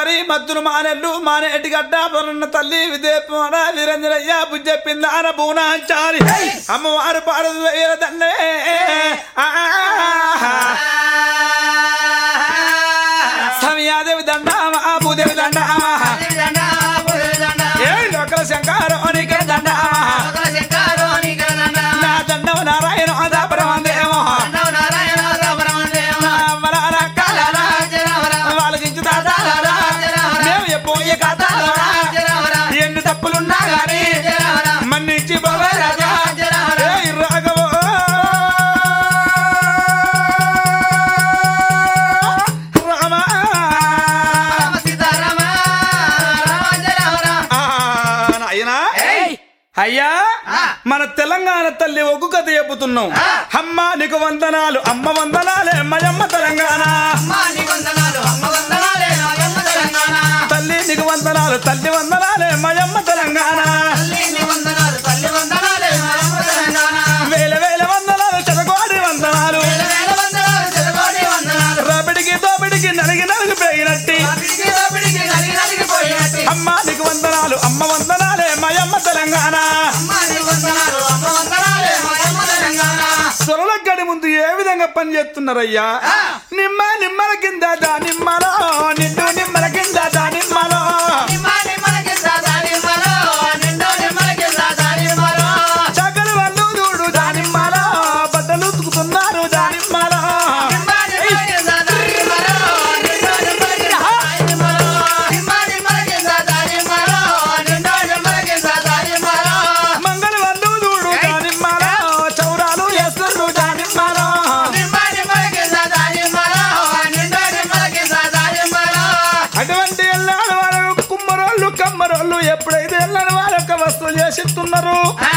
బండారి మద్దులు మానెల్లు మానేటి గడ్డ పరున్న తల్లి విదేపన వీరంజనయ్య బుజ్జెప్పింది ఆన బూనాచారి అమ్మవారు పాడదు వేల దండే సమయాదేవి దండ భూదేవి దండ ఏ లోకల శంకారోనికే దండ నా దండం నారాయణ అదాపరమందేమో వాళ్ళకించు తాతారా మేము ఎప్పుడు కాతారా ఎన్ని తప్పులున్నా గాని మన్నించి బాబా రాజా ఏయ్ రాఘవో రామా ఆ, నాయనా అయ్యా మన తెలంగాణ తల్లి ఒగ్గు కథ చెబుతున్నాం అమ్మ నీకు వందనాలు అమ్మ వందనాలే మయమ్మ తెలంగాణ తల్లి నీకు వందనాలు తల్లి వందనాలే మయమ్మ తెలంగాణ వేల వేల వందనాలు చెరగోడి వందనాలు రబడికి దోబడికి నలిగి నలిగి పేగినట్టి అమ్మ నీకు వందనాలు అమ్మ వందనాలే మయమ్మ తెలంగాణ సొరల గడి ముందు ఏ విధంగా పని చేస్తున్నారయ్యా నిమ్మ నిమ్మల కింద దానిమ్మలో నిండు నిమ్మల కింద దానిమ్మలో చక్కని వాళ్ళు చూడు దానిమ్మలో బట్టలు ఉతుకుతున్నారు దానిమ్మలో మంగళ వాళ్ళు చూడు దానిమ్మలో చౌరాలు వేస్తున్నారు దానిమ్మలో అటువంటి ఎల్లాడు వాళ్ళు కుమ్మరోళ్ళు కమ్మరోళ్ళు ఎప్పుడైతే ఎల్లాడు వాళ్ళ యొక్క వస్తువులు చేసిస్తున్నారు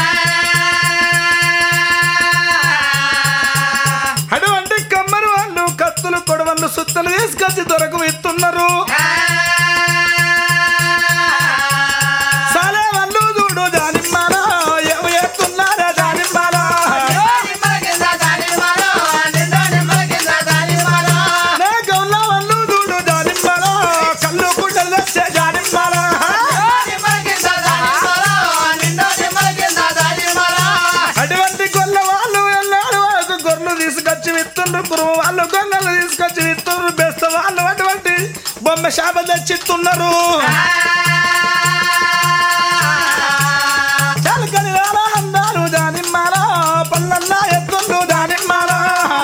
అటువంటి కమ్మరు వాళ్ళు కత్తులు కొడవళ్ళు సుత్తలు తీసుకొచ్చి దొరకు ఇస్తున్నారు సాలే వాళ్ళు చూడు దానిమ్మలో ఏమి చేస్తున్నారా దానిమ్మలో నే గౌన్ల వాళ్ళు చూడు దానిమ్మలో కళ్ళు గుడ్డలు తెచ్చే దానిమ్మలో అటువంటి గొల్ల వాళ్ళు వెళ్ళాడు వాళ్ళకు గొర్రెలు తీసుకొచ్చి విత్తుండ్రు కురువు వాళ్ళు గొంగలు తీసుకొచ్చి విత్తుండ్రు బెస్త వాళ్ళు అటువంటి బొమ్మ శాప తెచ్చిస్తున్నారు చలకని వాళ్ళ అందాలు దానిమ్మలో పల్లల్లా ఎత్తుండ్రు దానిమ్మలో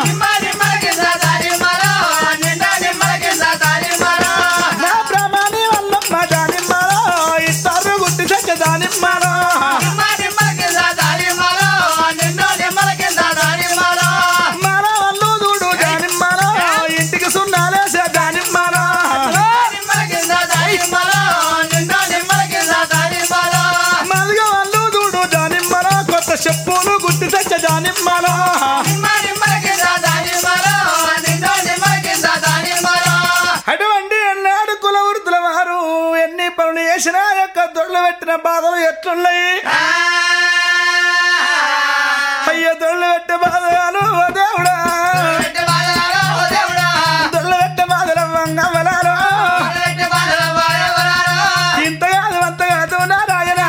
నా బ్రహ్మాని వల్లమ్మ దానిమ్మలో ఇస్తారు గుట్టి తెచ్చ దానిమ్మలో మన వాళ్ళు చూడు దానిమ్మలో ఇంటికి సున్నాలేసే దానిమ్మలో మల్గ వాళ్ళు చూడు దానిమ్మలో కొత్త చెప్పులు గుట్టి తెచ్చ దానిమ్మలో అటువంటి ఎన్నాడు కుల వృద్ధుల వారు ఎన్ని పనులు చేసినా యొక్క దొడ్లు పెట్టిన బాధలు ఎట్లున్నాయి అయ్యో దొడ్లు పెట్టే బాధలు ఓ దేవుడా దొడ్లు పెట్టే బాధలు వంగవలాలు ఇంత కాదు అంత కాదు నారాయణ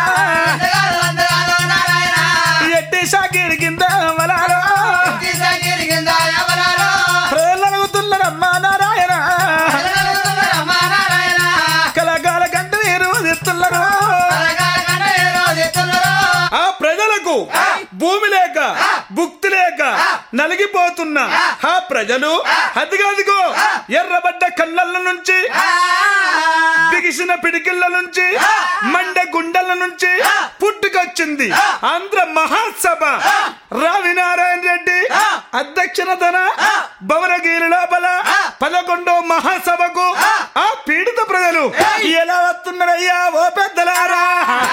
ఎట్టి షాకిడి కింద వలాలు ప్రజలనుగుతున్నారమ్మా నారాయణ కళాకాల కంటే మీరు తెస్తున్నారు ఆ ప్రజలకు భూమి లేక భుక్తి లేక నలిగిపోతున్న ఆ ప్రజలు అదిగదిగో ఎర్రబడ్డ కళ్ళల నుంచి బిగిసిన పిడికిళ్ళ నుంచి మండే గుండెల నుంచి పుట్టుకొచ్చింది ఆంధ్ర మహాసభ రావినారాయణ రెడ్డి అధ్యక్షతన భవనగిరి లోపల పదకొండో మహాసభకు ఆ పీడిత ప్రజలు ఎలా వస్తున్నారయ్యా ఓ పెద్దలారా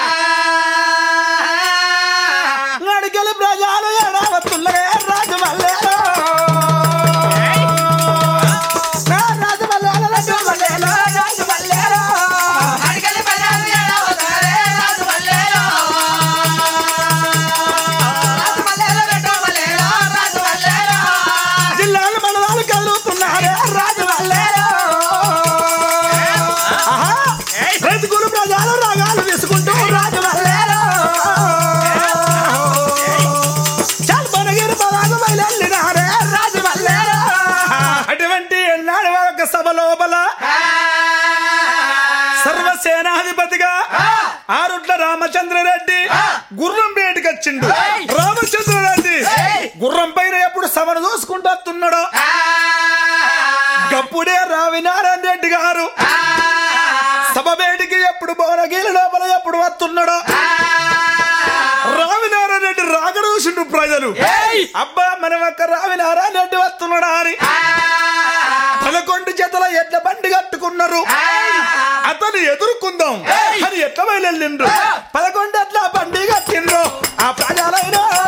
నడికలు ప్రజలు ఎలా వస్తున్నారే రాజు మల్లేలో నా రాజు మల్లేలో రాజు మల్లేలో రాజు మల్లేలో జిల్లాల మండలాలు కదులుతున్నారే రాజు మల్లేలో ఆహా రైతుకులు ప్రజలు రాగాలు తీసుకుంటూ రాజు వల్లేరో చాలు మనగిరి పదాలు బయలుదేరినారే రాజు వల్లేరో అటువంటి ఎన్నాడు ఒక సభ లోపల సర్వసేనాధిపతిగా ఆరుట్ల రామచంద్రరెడ్డి గుర్రం బయటకు వచ్చిండు రామచంద్రరెడ్డి గుర్రం పైన ఎప్పుడు సభను చూసుకుంటూ వస్తున్నాడో గప్పుడే రావినారాయణ రెడ్డి గారు సభ బయటికి ఎప్పుడు భువనగిరి లోపల ఎప్పుడు వస్తున్నాడో రావినారాయణ రెడ్డి రాగడూసిండు ప్రజలు అబ్బా మనం ఒక్క రావినారాయణ రెడ్డి వస్తున్నాడా అని పదకొండు జతల ఎడ్ల బండి కట్టుకున్నారు అతను ఎదుర్కొందాం అని ఎట్ల బయలుదేరిండ్రు పదకొండు ఎట్ల బండి కట్టిండ్రు ఆ ప్రజలైనా